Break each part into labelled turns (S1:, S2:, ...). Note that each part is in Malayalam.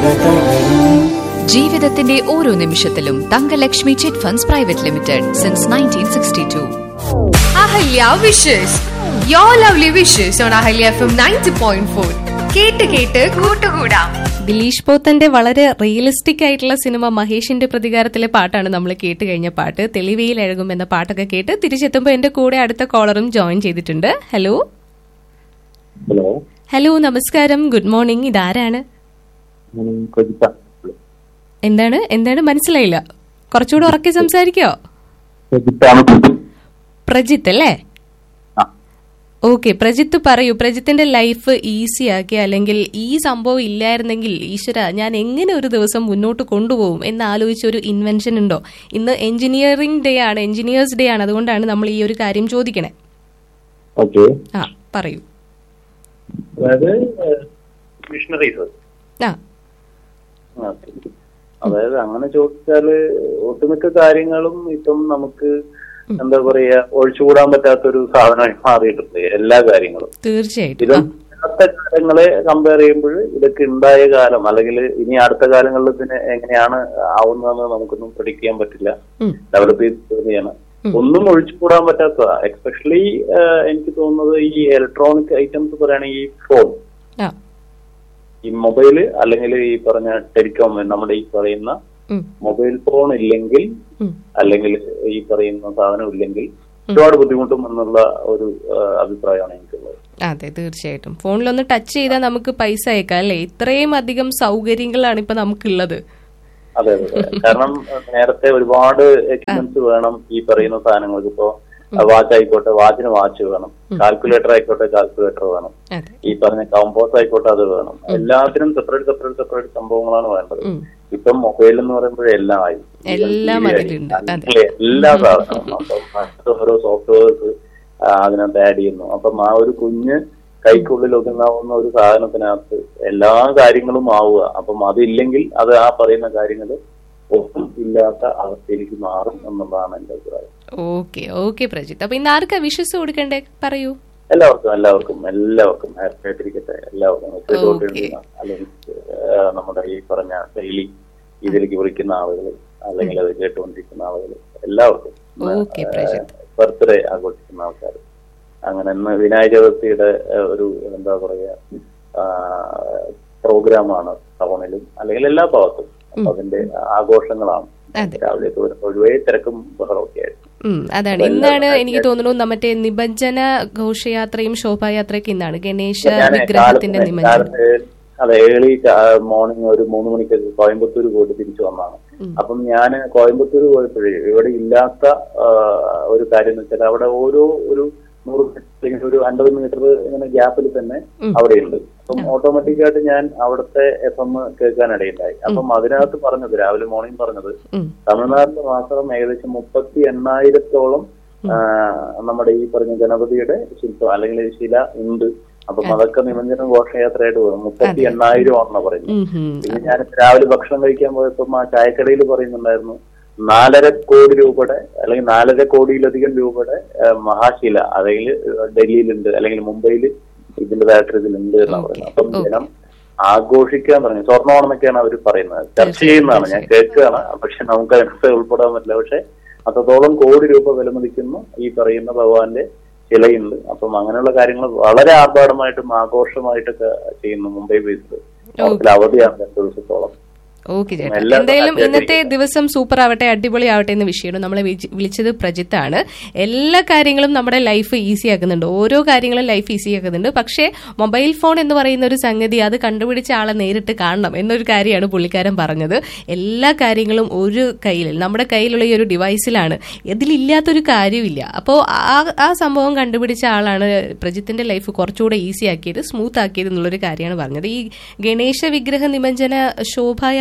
S1: ജീവിതത്തിന്റെ ഓരോ നിമിഷത്തിലും Thankalakshmi chit funds private limited since nineteen sixty two
S2: Ahalya wishes you lovely wishes on Ahalya F M ninety point four കേട്ട് കേട്ട് കൂട്ടുകൂടാം
S3: ദിലീഷ് പോത്തന്റെ വളരെ റിയലിസ്റ്റിക് ആയിട്ടുള്ള സിനിമ മഹേഷിന്റെ പ്രതികാരത്തിലെ പാട്ടാണ് നമ്മൾ കേട്ട് കഴിഞ്ഞ പാട്ട് തെളിവയിൽ എഴുകും എന്ന പാട്ടൊക്കെ കേട്ട് തിരിച്ചെത്തുമ്പോൾ എന്റെ കൂടെ അടുത്ത കോളറും ജോയിൻ ചെയ്തിട്ടുണ്ട് ഹലോ
S4: ഹലോ
S3: ഹലോ നമസ്കാരം ഗുഡ് മോർണിംഗ് ഇതാരാണ്
S4: ഞാൻ കൊജിത്ത
S3: എന്താണ് എന്താണ് മനസ്സിലായില്ല കുറച്ചുകൂടെ ഉറക്കി സംസാരിക്കോ
S4: കൊജിത്താണ്
S3: പ്രജിത്ത് അല്ലേ
S4: ആ.
S3: ഓക്കെ പ്രജിത്ത് പറയൂ പ്രജിത്തിന്റെ ലൈഫ് ഈസി ആക്കി അല്ലെങ്കിൽ ഈ സംഭവം ഇല്ലായിരുന്നെങ്കിൽ ഈശ്വര ഞാൻ എങ്ങനെ ഒരു ദിവസം മുന്നോട്ട് കൊണ്ടുപോകും എന്ന് ആലോചിച്ച ഒരു ഇൻവെൻഷൻ ഉണ്ടോ ഇന്ന് എഞ്ചിനീയറിംഗ് ഡേ ആണ് എഞ്ചിനീയേഴ്സ് ഡേ ആണ് അതുകൊണ്ടാണ് നമ്മൾ ഈ ഒരു കാര്യം ചോദിക്കണേ
S4: ഓക്കെ
S3: ആ പറയൂ
S4: അതായത് മിഷണറീസ്
S3: ആ
S4: അതായത് അങ്ങനെ ചോദിച്ചാല് ഒട്ടുമിക്ക കാര്യങ്ങളും ഇപ്പം നമുക്ക് എന്താ പറയാ ഒഴിച്ചുകൂടാൻ പറ്റാത്തൊരു സാധനമായി മാറിയിട്ടുണ്ട് എല്ലാ കാര്യങ്ങളും
S3: തീർച്ചയായിട്ടും
S4: ഇത്
S3: ആ,
S4: അടുത്ത കാലങ്ങളെ കമ്പയർ ചെയ്യുമ്പോൾ ഇതൊക്കെ ഉണ്ടായ കാലം അല്ലെങ്കിൽ ഇനി അടുത്ത കാലങ്ങളിൽ പിന്നെ എങ്ങനെയാണ് ആവുന്നതെന്ന് നമുക്കൊന്നും പ്രഡിക്ട് ചെയ്യാൻ പറ്റില്ല
S3: ഉം.
S4: ഡെവലപ്പ് ചെയ്ത് ഒന്നും ഒഴിച്ചുകൂടാൻ പറ്റാത്തതാ എക്സ്പെഷ്യലി എനിക്ക് തോന്നുന്നത് ഈ ഇലക്ട്രോണിക് ഐറ്റംസ് പറയുകയാണെങ്കിൽ ഈ ഫോൺ
S3: ആ
S4: ഈ മൊബൈല് അല്ലെങ്കിൽ ഈ പറഞ്ഞ ടെലികോം നമ്മുടെ ഈ പറയുന്ന
S3: ഉം,
S4: മൊബൈൽ ഫോൺ ഇല്ലെങ്കിൽ
S3: ഉം.
S4: അല്ലെങ്കിൽ ഈ പറയുന്ന സാധനം ഇല്ലെങ്കിൽ ഒരുപാട് ബുദ്ധിമുട്ടും എന്നുള്ള ഒരു ആ, അഭിപ്രായമാണ് എനിക്കുള്ളത്
S3: അതെ തീർച്ചയായിട്ടും ഫോണിലൊന്ന് ടച്ച് ചെയ്താൽ നമുക്ക് പൈസ അയക്കാം അല്ലേ ഇത്രയും അധികം സൗകര്യങ്ങളാണ് ഇപ്പൊ നമുക്കുള്ളത്
S4: അതെ അതെ അതെ. കാരണം നേരത്തെ ഒരുപാട് എക്യുപ്മെന്റ്സ് വേണം ഈ പറയുന്ന സാധനങ്ങൾക്ക് ഇപ്പോ വാച്ച് ആയിക്കോട്ടെ വാച്ചിന് വാച്ച് വേണം കാൽക്കുലേറ്റർ ആയിക്കോട്ടെ കാൽക്കുലേറ്റർ വേണം
S3: അതെ
S4: ഈ പറഞ്ഞ കമ്പോസ് ആയിക്കോട്ടെ അത് വേണം എല്ലാത്തിനും സെപ്പറേറ്റ് സെപ്പറേറ്റ് സെപ്പറേറ്റ് സംഭവങ്ങളാണ് വേണ്ടത്
S3: ഉം.
S4: ഇപ്പം മൊബൈൽ എന്ന് പറയുമ്പോഴേ എല്ലാം ആയി
S3: എല്ലാം
S4: TV ആയി.
S3: അതിലുണ്ട്. അതെ.
S4: അതിലെ എല്ലാ സാധനവും അപ്പം മറ്റ് ഓരോ സോഫ്റ്റ്വെയർസ് അതിനകത്ത് ആഡ് ചെയ്യുന്നു അപ്പം ആ ഒരു കുഞ്ഞ് കൈക്കുള്ളിൽ ഒതുങ്ങാവുന്ന ഒരു സാധനത്തിനകത്ത് എല്ലാ കാര്യങ്ങളും ആവുക അപ്പം അതില്ലെങ്കിൽ അത് ആ പറയുന്ന കാര്യങ്ങൾ ഒട്ടും ഇല്ലാത്ത അവസ്ഥയിലേക്ക് മാറും എന്നുള്ളതാണ് എന്റെ അഭിപ്രായം
S3: ഓക്കെ ഓക്കെ പ്രജിത്ത് അപ്പൊ ഇന്ന് ആർക്കാ വിശ്വസ് കൊടുക്കണ്ടേ പറയൂ
S4: എല്ലാവർക്കും എല്ലാവർക്കും എല്ലാവർക്കും ഹാപ്പി ആയിട്ടിരിക്കട്ടെ എല്ലാവർക്കും മെസ്സേജ്
S3: Okay.
S4: കൊണ്ടിരിക്കുന്ന അല്ലെങ്കിൽ ആ, നമ്മുടെ ഈ പറഞ്ഞ ഡെയിലി ഇതിലേക്ക് വിളിക്കുന്ന ആളുകൾ അല്ലെങ്കിൽ അത് കേട്ടുകൊണ്ടിരിക്കുന്ന ആളുകൾ എല്ലാവർക്കും
S3: Okay, പ്രജിത്ത്.
S4: ബർത്ത്ഡേ ആഘോഷിക്കുന്ന ആൾക്കാർ അങ്ങനെ ഇന്ന് വിനായക ചതുർത്ഥിയുടെ ആ, ഒരു എന്താ പറയാ പ്രോഗ്രാമാണ് ടൗണിലും അല്ലെങ്കിൽ എല്ലാ ഭാഗത്തും അപ്പൊ അതിന്റെ ആഘോഷങ്ങളാണ്
S3: അതെ.
S4: രാവിലെ ഒഴിവേ തിരക്കും ബഹളമൊക്കെ ആയിട്ട്
S3: ഉം അതാണ് ഇന്നാണ് എനിക്ക് തോന്നുന്നു മറ്റേ നിബഞ്ജന ഘോഷയാത്രയും ശോഭായാത്രയൊക്കെ ഇന്നാണ് ഗണേശ
S4: ഞാന്
S3: വിഗ്രഹത്തിന്റെ
S4: കാലത്ത്
S3: നിമഞ്ജനം
S4: കാലത്ത് അതെ ഏളി മോർണിംഗ് ഒരു മൂന്ന് മണിക്ക് കോയമ്പത്തൂർ പോയിട്ട് തിരിച്ചു വന്നതാണ് അപ്പം ഞാൻ കോയമ്പത്തൂർ പോയപ്പോഴേ ഇവിടെ ഇല്ലാത്ത ആ, ഒരു കാര്യം എന്ന് വെച്ചാൽ അവിടെ ഓരോ ഒരു നൂറ് മീറ്റർ അല്ലെങ്കിൽ ഒരു അൻപത് മീറ്റർ ഇങ്ങനെ ഗ്യാപ്പിൽ തന്നെ അവിടെയുണ്ട് അപ്പം ഓട്ടോമാറ്റിക് ആയിട്ട് ഞാൻ അവിടുത്തെ എഫ് എം കേൾക്കാനിടയുണ്ടായി അപ്പം അതിനകത്ത് പറഞ്ഞത് രാവിലെ മോർണിംഗ് പറഞ്ഞത്
S3: ഉം.
S4: തമിഴ്നാട്ടിൽ മാത്രം ഏകദേശം മുപ്പത്തി എണ്ണായിരത്തോളം ആ, നമ്മുടെ ഈ പറഞ്ഞ ഗണപതിയുടെ ശില്പം അല്ലെങ്കിൽ ശില ഉണ്ട് അപ്പം അതൊക്കെ നിമഞ്ജന ഘോഷയാത്രയായിട്ട് പോകും മുപ്പത്തി എണ്ണായിരം ആണെന്നാ പറയുന്നത്
S3: ഉം, ഉം.
S4: പിന്നെ ഞാൻ രാവിലെ ഭക്ഷണം കഴിക്കാൻ പോയപ്പം ആ ചായക്കടയിൽ പറയുന്നുണ്ടായിരുന്നു നാലര കോടി രൂപയുടെ അല്ലെങ്കിൽ നാലര കോടിയിലധികം രൂപയുടെ ആ, മഹാശില അതായത് ഡൽഹിയിലുണ്ട് അല്ലെങ്കിൽ മുംബൈയിൽ ഇതിൻ്റെതായിട്ട് ഇതിലുണ്ട് എന്നാണ് പറയുന്നത് അപ്പം ജനം ആഘോഷിക്കാൻ പറഞ്ഞു സ്വർണ്ണമാണെന്നൊക്കെയാണ് അവർ പറയുന്നത് ചർച്ച ചെയ്യുന്നതാണ് ഞാൻ കേൾക്കുകയാണ് പക്ഷെ നമുക്ക് അതിനകത്ത് ഉൾപ്പെടാൻ പറ്റില്ല പക്ഷെ അത്രത്തോളം കോടി രൂപ വിലമതിക്കുന്നു ഈ പറയുന്ന ഭഗവാന്റെ ചിലയുണ്ട് അപ്പം അങ്ങനെയുള്ള കാര്യങ്ങൾ വളരെ ആർഭാടമായിട്ടും ആഘോഷമായിട്ടൊക്കെ ചെയ്യുന്നു മുംബൈ ബേസിൽ അവധിയാണ് രണ്ട് ദിവസത്തോളം
S3: ഓക്കെ ചേട്ടാ
S4: എല്ലാം
S3: എന്തായാലും
S4: happy
S3: ഇന്നത്തെ ദിവസം സൂപ്പർ ആവട്ടെ അടിപൊളി ആവട്ടെ എന്ന വിഷയമാണ് നമ്മളെ വിളിച്ച് വിളിച്ചത് പ്രജിത്താണ് എല്ലാ കാര്യങ്ങളും നമ്മുടെ ലൈഫ് ഈസി ആക്കുന്നുണ്ട് ഓരോ കാര്യങ്ങളും ലൈഫ് ഈസി ആക്കുന്നുണ്ട് പക്ഷേ മൊബൈൽ ഫോൺ എന്ന് പറയുന്ന ഒരു സംഗതി അത് കണ്ടുപിടിച്ച ആളെ നേരിട്ട് കാണണം എന്നൊരു കാര്യമാണ് പുള്ളിക്കാരൻ പറഞ്ഞത് എല്ലാ കാര്യങ്ങളും ഒരു കയ്യിൽ നമ്മുടെ കയ്യിലുള്ള ഈ ഒരു ഡിവൈസിലാണ് ഇതിലില്ലാത്തൊരു കാര്യമില്ല അപ്പോൾ ആ ആ സംഭവം കണ്ടുപിടിച്ച ആളാണ് പ്രജിത്തിന്റെ ലൈഫ് കുറച്ചുകൂടെ ഈസി ആക്കിയത് സ്മൂത്ത് ആക്കിയത് എന്നുള്ളൊരു കാര്യമാണ് പറഞ്ഞത് ഈ ഗണേശ വിഗ്രഹ നിമഞ്ജന ശോഭായാത്ര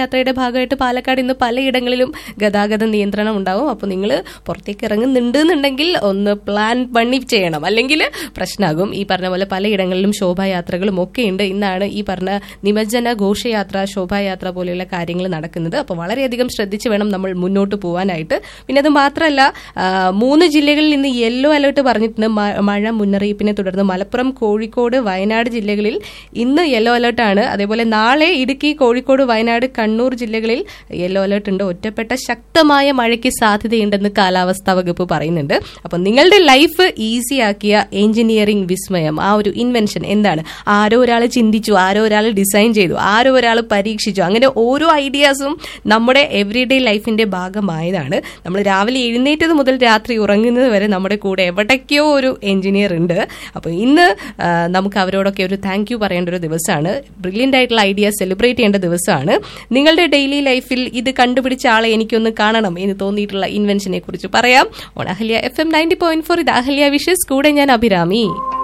S3: ശോഭായാത്രയുടെ ഭാഗമായിട്ട് പാലക്കാട് ഇന്ന് പലയിടങ്ങളിലും ഗതാഗത നിയന്ത്രണം ഉണ്ടാവും അപ്പോൾ നിങ്ങൾ പുറത്തേക്ക് ഇറങ്ങുന്നുണ്ട് എന്നുണ്ടെങ്കിൽ ഒന്ന് പ്ലാൻ പണി ചെയ്യണം അല്ലെങ്കിൽ പ്രശ്നമാകും ഈ പറഞ്ഞ പോലെ പലയിടങ്ങളിലും ശോഭായാത്രകളും ഒക്കെ ഉണ്ട് ഇന്നാണ് ഈ പറഞ്ഞ നിമജ്ജന ഘോഷയാത്ര ശോഭായാത്ര പോലെയുള്ള കാര്യങ്ങൾ നടക്കുന്നത് അപ്പോൾ വളരെയധികം ശ്രദ്ധിച്ച് വേണം നമ്മൾ മുന്നോട്ട് പോകാനായിട്ട് പിന്നെ അത് മാത്രമല്ല ആ, മൂന്ന് ജില്ലകളിൽ ഇന്ന് യെല്ലോ അലർട്ട് പറഞ്ഞിട്ടുണ്ട് മ- മഴ മുന്നറിയിപ്പിനെ തുടർന്ന് മലപ്പുറം കോഴിക്കോട് വയനാട് ജില്ലകളിൽ ഇന്ന് യെല്ലോ അലർട്ടാണ് അതേപോലെ നാളെ ഇടുക്കി കോഴിക്കോട് വയനാട് കണ്ണൂർ ജില്ലകളിൽ യെല്ലോ അലർട്ട് ഉണ്ട് ഒറ്റപ്പെട്ട ശക്തമായ മഴയ്ക്ക് സാധ്യതയുണ്ടെന്ന് കാലാവസ്ഥാ വകുപ്പ് പറയുന്നുണ്ട് അപ്പൊ നിങ്ങളുടെ ലൈഫ് ഈസി ആക്കിയ എഞ്ചിനീയറിംഗ് വിസ്മയം ആ ഒരു ഇൻവെൻഷൻ എന്താണ് ആരോ ഒരാൾ ചിന്തിച്ചു ആരോ ഒരാൾ ഡിസൈൻ ചെയ്തു ആരോ ഒരാൾ പരീക്ഷിച്ചു അങ്ങനെ ഓരോ ഐഡിയാസും നമ്മുടെ എവറിഡേ ലൈഫിന്റെ ഭാഗമായതാണ് നമ്മൾ രാവിലെ എഴുന്നേറ്റത് മുതൽ രാത്രി ഉറങ്ങുന്നത് വരെ നമ്മുടെ കൂടെ എവിടേക്കോ ഒരു എഞ്ചിനീയർ ഉണ്ട് അപ്പോൾ ഇന്ന് ആ, നമുക്ക് അവരോടൊക്കെ ഒരു താങ്ക് യു പറയേണ്ട ഒരു ദിവസമാണ് ബ്രില്യൻ്റ് ആയിട്ടുള്ള ഐഡിയ സെലിബ്രേറ്റ് ചെയ്യേണ്ട ദിവസമാണ് നിങ്ങളുടെ ഡെയിലി ലൈഫിൽ ഇത് കണ്ടുപിടിച്ച ആളെ എനിക്കൊന്ന് കാണണം എന്ന് തോന്നിയിട്ടുള്ള ഇൻവെൻഷനെ കുറിച്ച് പറയാം on Ahalya F M ninety point four ഇത് അഹല്യ വിഷസ് കൂടെ ഞാൻ അഭിരാമി